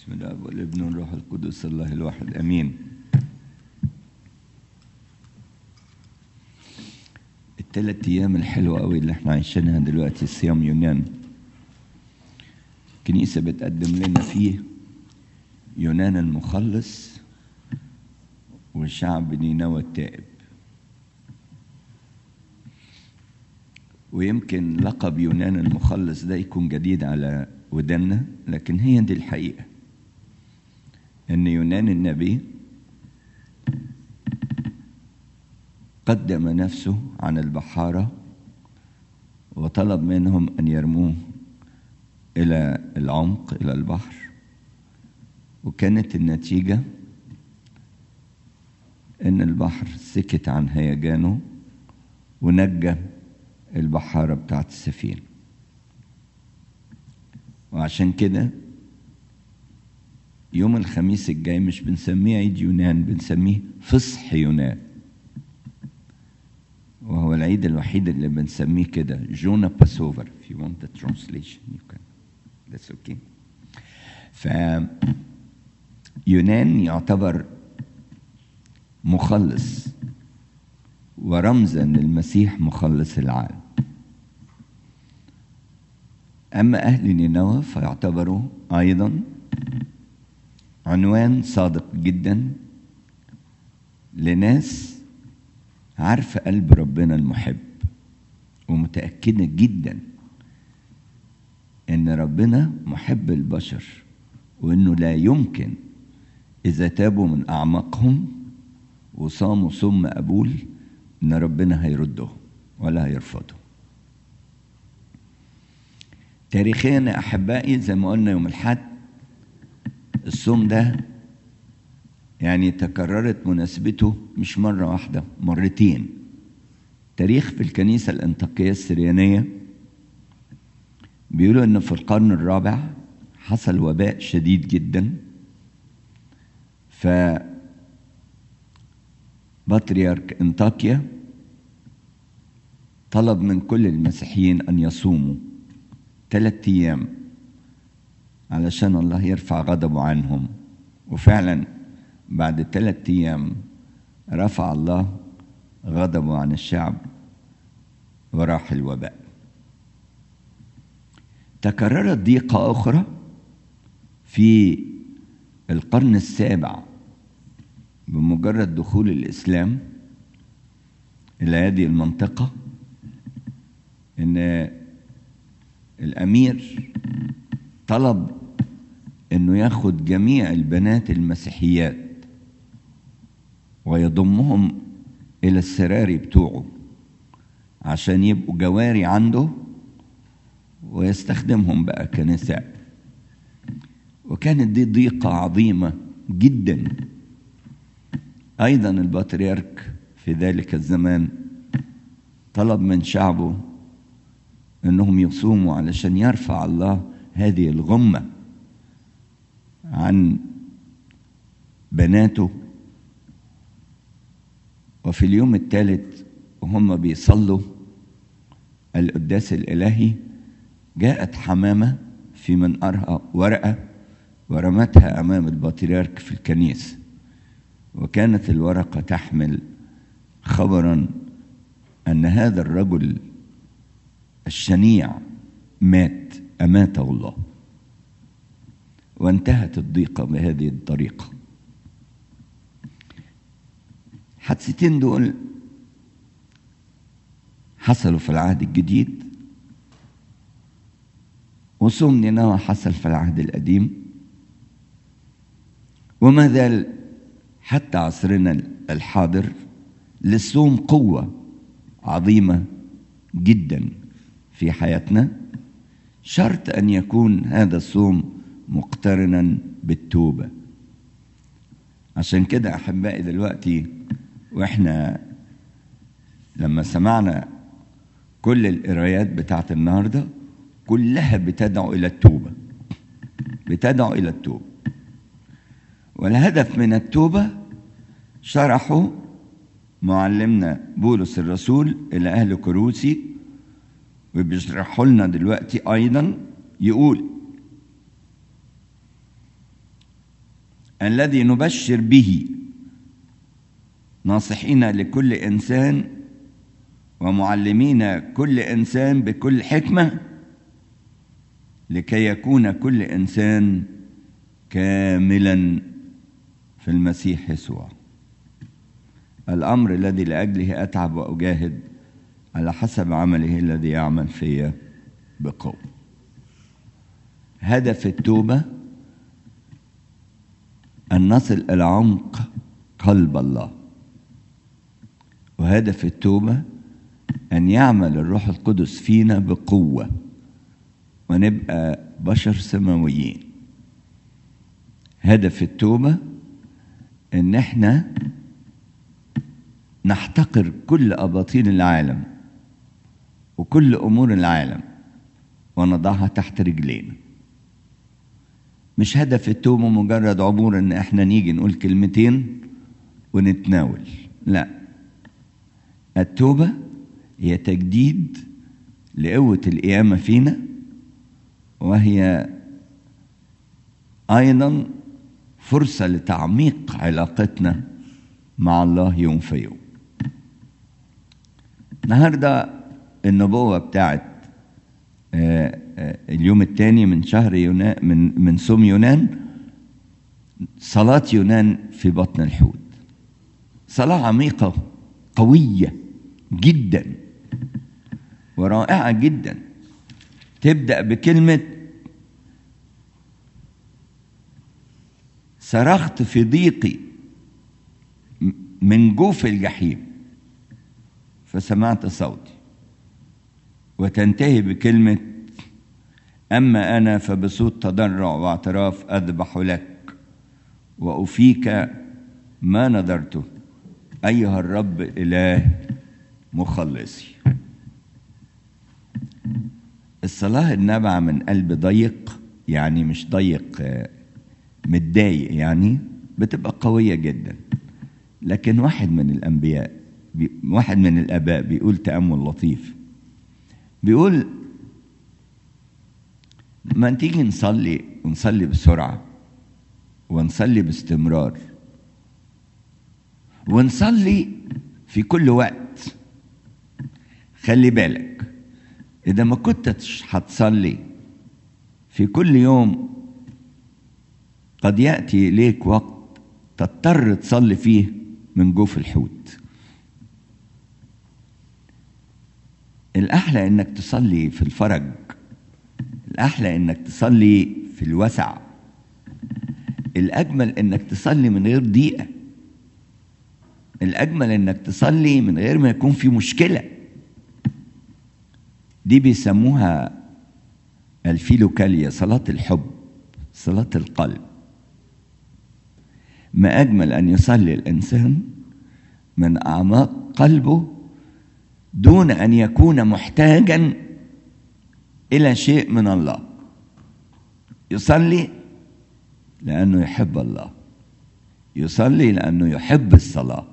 بسم الله والابن والروح القدس الله الواحد امين الثلاث ايام الحلوه قوي اللي احنا عايشينها دلوقتي صيام يونان الكنيسه بتقدم لنا فيه يونان المخلص وشعب نينوى التائب ويمكن لقب يونان المخلص ده يكون جديد على ودنا لكن هي دي الحقيقة أن يونان النبي قدم نفسه عن البحارة وطلب منهم أن يرموه إلى العمق إلى البحر وكانت النتيجة أن البحر سكت عن هيجانه ونجى البحارة بتاعت السفينة وعشان كده يوم الخميس الجاي مش بنسميه عيد يونان بنسميه فصح يونان وهو العيد الوحيد اللي بنسميه كده جونا باسوفر if you want the translation you can that's okay ف يونان يعتبر مخلص ورمزا للمسيح مخلص العالم أما أهل نينوى فيعتبروا أيضا عنوان صادق جدا لناس عارفة قلب ربنا المحب ومتأكدة جدا إن ربنا محب البشر وإنه لا يمكن إذا تابوا من أعماقهم وصاموا صم أبول إن ربنا هيردهم ولا هيرفضهم تاريخيا يا احبائي زي ما قلنا يوم الاحد الصوم ده يعني تكررت مناسبته مش مره واحده مرتين تاريخ في الكنيسه الانطاكيه السريانيه بيقولوا ان في القرن الرابع حصل وباء شديد جدا ف بطريرك انطاكيا طلب من كل المسيحيين ان يصوموا ثلاثة أيام علشان الله يرفع غضبه عنهم وفعلا بعد ثلاثة أيام رفع الله غضبه عن الشعب وراح الوباء تكررت ضيقة أخرى في القرن السابع بمجرد دخول الإسلام إلى هذه المنطقة إن الامير طلب انه ياخد جميع البنات المسيحيات ويضمهم الى السراري بتوعه عشان يبقوا جواري عنده ويستخدمهم بقى كنساء وكانت دي ضيقة عظيمة جدا أيضا البطريرك في ذلك الزمان طلب من شعبه انهم يصوموا علشان يرفع الله هذه الغمه عن بناته وفي اليوم الثالث وهم بيصلوا القداس الالهي جاءت حمامه في منقرها ورقه ورمتها امام البطريرك في الكنيسه وكانت الورقه تحمل خبرا ان هذا الرجل الشنيع مات أماته الله وانتهت الضيقة بهذه الطريقة حادثتين دول حصلوا في العهد الجديد وصوم نينوى حصل في العهد القديم وما زال حتى عصرنا الحاضر للصوم قوة عظيمة جداً في حياتنا شرط ان يكون هذا الصوم مقترنا بالتوبه عشان كده احبائي دلوقتي واحنا لما سمعنا كل القرايات بتاعت النهارده كلها بتدعو الى التوبه بتدعو الى التوبه والهدف من التوبه شرحه معلمنا بولس الرسول الى اهل كروسي وبيشرحوا لنا دلوقتي ايضا يقول الذي نبشر به ناصحين لكل انسان ومعلمين كل انسان بكل حكمه لكي يكون كل انسان كاملا في المسيح يسوع الامر الذي لاجله اتعب واجاهد على حسب عمله الذي يعمل في بقوه هدف التوبه ان نصل الى عمق قلب الله وهدف التوبه ان يعمل الروح القدس فينا بقوه ونبقى بشر سماويين هدف التوبه ان احنا نحتقر كل اباطيل العالم وكل امور العالم ونضعها تحت رجلينا مش هدف التوبه مجرد عبور ان احنا نيجي نقول كلمتين ونتناول لا التوبه هي تجديد لقوه القيامه فينا وهي ايضا فرصه لتعميق علاقتنا مع الله يوم في يوم النهارده النبوه بتاعت اليوم الثاني من شهر يونان من من صوم يونان صلاة يونان في بطن الحوت صلاة عميقة قوية جدا ورائعة جدا تبدأ بكلمة صرخت في ضيقي من جوف الجحيم فسمعت صوتي وتنتهي بكلمة أما أنا فبصوت تضرع واعتراف أذبح لك وأفيك ما نذرته أيها الرب إله مخلصي الصلاة النابعة من قلب ضيق يعني مش ضيق متضايق يعني بتبقى قوية جدا لكن واحد من الأنبياء واحد من الآباء بيقول تأمل لطيف بيقول ما تيجي نصلي ونصلي بسرعة ونصلي باستمرار ونصلي في كل وقت خلي بالك إذا ما كنتش هتصلي في كل يوم قد يأتي إليك وقت تضطر تصلي فيه من جوف الحوت الأحلى إنك تصلي في الفرج الأحلى إنك تصلي في الوسع الأجمل إنك تصلي من غير ضيقة الأجمل إنك تصلي من غير ما يكون في مشكلة دي بيسموها الفيلوكاليا صلاة الحب صلاة القلب ما أجمل أن يصلي الإنسان من أعماق قلبه دون أن يكون محتاجا إلى شيء من الله يصلي لأنه يحب الله يصلي لأنه يحب الصلاة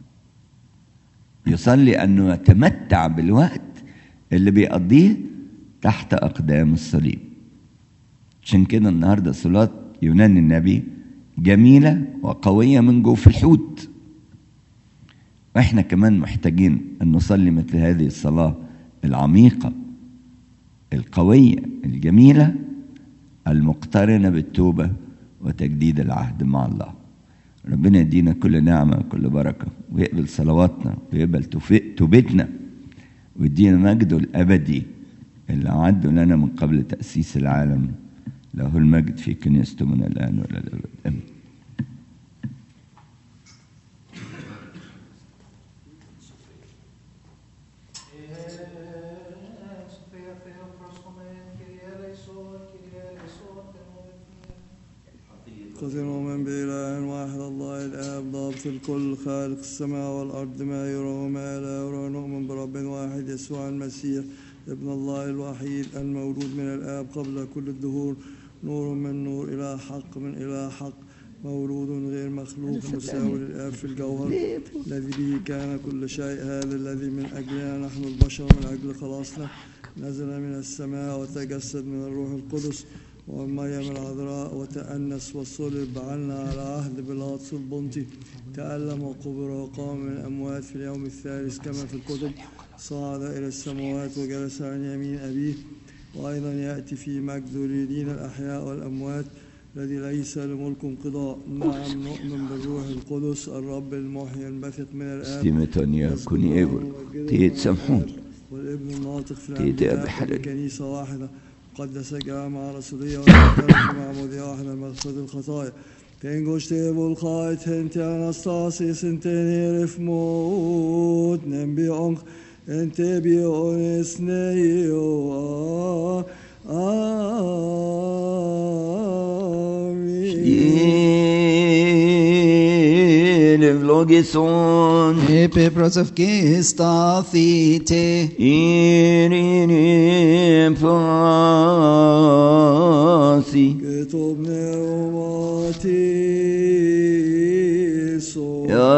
يصلي أنه يتمتع بالوقت اللي بيقضيه تحت أقدام الصليب عشان كده النهارده صلاة يونان النبي جميلة وقوية من جوف الحوت واحنا كمان محتاجين ان نصلي مثل هذه الصلاة العميقة القوية الجميلة المقترنة بالتوبة وتجديد العهد مع الله ربنا يدينا كل نعمة وكل بركة ويقبل صلواتنا ويقبل توبتنا ويدينا مجده الأبدي اللي أعده لنا من قبل تأسيس العالم له المجد في كنيسته من الآن وإلى الأبد آمين قد نؤمن بإله واحد الله الآب ضابط الكل خالق السماء والأرض ما يرى وما لا يرى نؤمن برب واحد يسوع المسيح ابن الله الوحيد المولود من الآب قبل كل الدهور نور من نور إلى حق من إلى حق مولود غير مخلوق مساوي للآب في الجوهر الذي به كان كل شيء هذا الذي من أجلنا نحن البشر من أجل خلاصنا نزل من السماء وتجسد من الروح القدس ومريم العذراء وتأنس وصلب عنا على عهد بيلاطس البنطي تألم وقبر وقام من الأموات في اليوم الثالث كما في الكتب صعد إلى السماوات وجلس عن يمين أبيه وأيضا يأتي في مجد يريدين الأحياء والأموات الذي ليس لملك انقضاء نعم نؤمن بالروح القدس الرب المحيي البثق من الآب ستيمتون يكون يقول تيت سامحون والابن الناطق في تيت يا الأنبياء بحلال. كنيسة واحدة مقدسة جامعة رسولية وتعترف معمودية واحدة مغفرة الخطايا Tengoš te volkajt hente anastasis en tenere fmot nem bi onk en te bi ones neio Still vlogison Epe prosavkestathite irinim fasi Ketobne omatiso Ya